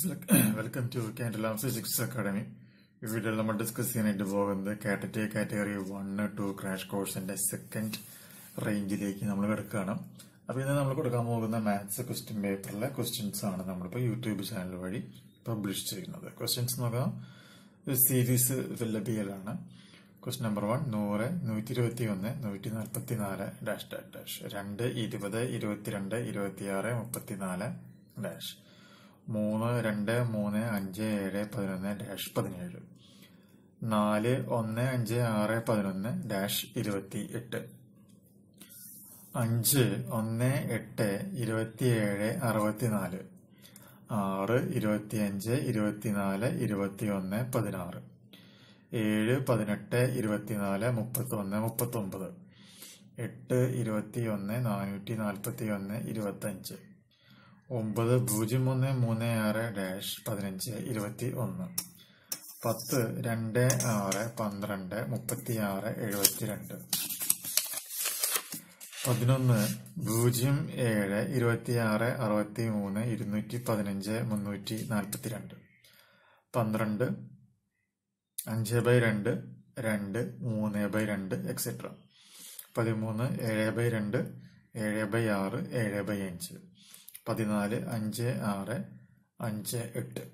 welcome to Kandalam physics academy ഈ വീഡിയോയിൽ നമ്മൾ ഡിസ്കസ് ചെയ്യാനായിട്ട് പോകുന്നത് category category one two crash കോഴ്സിന്റെ സെക്കൻഡ് റേഞ്ചിലേക്ക് നമ്മൾ കിടക്കുകയാണ് അപ്പൊ ഇന്ന് നമ്മൾ കൊടുക്കാൻ പോകുന്ന മാത്സ് ക്വസ്റ്റ്യൻ പേപ്പറിലെ ക്വസ്റ്റ്യൻസ് ആണ് നമ്മളിപ്പോൾ യൂട്യൂബ് ചാനൽ വഴി പബ്ലിഷ് ചെയ്യുന്നത് ക്വസ്റ്റ്യൻസ് നോക്കാം സീരീസ് ഫില്ലപ്പ് ചെയ്യലാണ് ക്വസ്റ്റ്യൻ നമ്പർ വൺ നൂറ് നൂറ്റി ഇരുപത്തി ഒന്ന് നൂറ്റി നാൽപ്പത്തി നാല് ഡാഷ് ഡാഷ് ഡാഷ് രണ്ട് ഇരുപത് ഇരുപത്തിരണ്ട് ഇരുപത്തിയാറ് മുപ്പത്തിനാല് ഡാഷ് മൂന്ന് രണ്ട് മൂന്ന് അഞ്ച് ഏഴ് പതിനൊന്ന് ഡാഷ് പതിനേഴ് നാല് ഒന്ന് അഞ്ച് ആറ് പതിനൊന്ന് ഡാഷ് ഇരുപത്തി എട്ട് അഞ്ച് ഒന്ന് എട്ട് ഇരുപത്തിയേഴ് അറുപത്തിനാല് ആറ് ഇരുപത്തിയഞ്ച് ഇരുപത്തിനാല് ഇരുപത്തിയൊന്ന് പതിനാറ് ഏഴ് പതിനെട്ട് ഇരുപത്തിനാല് മുപ്പത്തൊന്ന് മുപ്പത്തൊമ്പത് എട്ട് ഇരുപത്തിയൊന്ന് നാനൂറ്റി നാൽപ്പത്തി ഒന്ന് ഇരുപത്തഞ്ച് ഒമ്പത് പൂജ്യം ഒന്ന് മൂന്ന് ആറ് ഡാഷ് പതിനഞ്ച് ഇരുപത്തി ഒന്ന് പത്ത് രണ്ട് ആറ് പന്ത്രണ്ട് മുപ്പത്തി ആറ് എഴുപത്തിരണ്ട് പതിനൊന്ന് പൂജ്യം ഏഴ് ഇരുപത്തിയാറ് അറുപത്തി മൂന്ന് ഇരുന്നൂറ്റി പതിനഞ്ച് മുന്നൂറ്റി നാൽപ്പത്തിരണ്ട് പന്ത്രണ്ട് അഞ്ച് ബൈ രണ്ട് രണ്ട് മൂന്ന് ബൈ രണ്ട് എക്സെട്ര പതിമൂന്ന് ഏഴ് ബൈ രണ്ട് ഏഴ് ബൈ ആറ് ഏഴ് ബൈ അഞ്ച് പതിനാല് അഞ്ച് ആറ് അഞ്ച് എട്ട്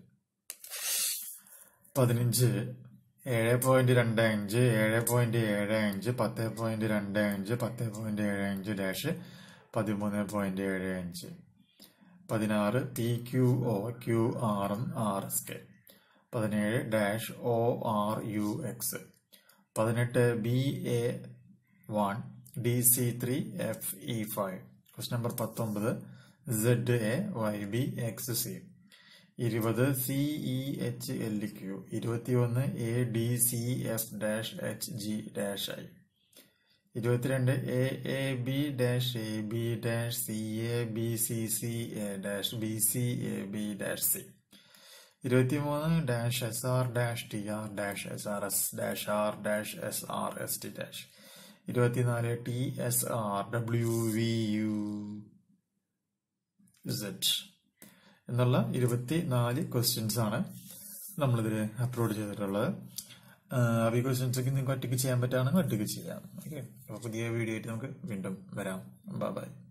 പതിനഞ്ച് ഏഴ് പോയിന്റ് രണ്ട് അഞ്ച് ഏഴ് പോയിന്റ് ഏഴ് അഞ്ച് പത്ത് പോയിന്റ് രണ്ട് അഞ്ച് പത്ത് പോയിന്റ് ഏഴ് അഞ്ച് ഡാഷ് പതിമൂന്ന് പോയിന്റ് ഏഴ് അഞ്ച് പതിനാറ് P Q O Q R M R S K പതിനേഴ് dash O R U X പതിനെട്ട് B A one D C three F E five quest number പത്തൊമ്പത് Z A Y B X C ഇരുപത് C E H L Q ഇരുപത്തിയൊന്ന് A D C F dash H G dash I ഇരുപത്തിരണ്ട് A A B dash A B dash C A B C C A dash B C A B dash C ഇരുപത്തിമൂന്ന് dash S R dash T R dash S R S dash R dash S R S T dash ഇരുപത്തിനാല് T S R W V U Z എന്നുള്ള ഇരുപത്തിനാല് questions ആണ് നമ്മളിതിൽ upload ചെയ്തിട്ടുള്ളത് അപ്പോൾ ഈ questions ഒക്കെ നിങ്ങൾക്ക് ഒറ്റയ്ക്ക് ചെയ്യാൻ പറ്റുകയാണെങ്കിൽ ഒറ്റയ്ക്ക് ചെയ്യാം ഓക്കെ അപ്പോൾ പുതിയ വീഡിയോ ആയിട്ട് നമുക്ക് വീണ്ടും വരാം ബൈ ബൈ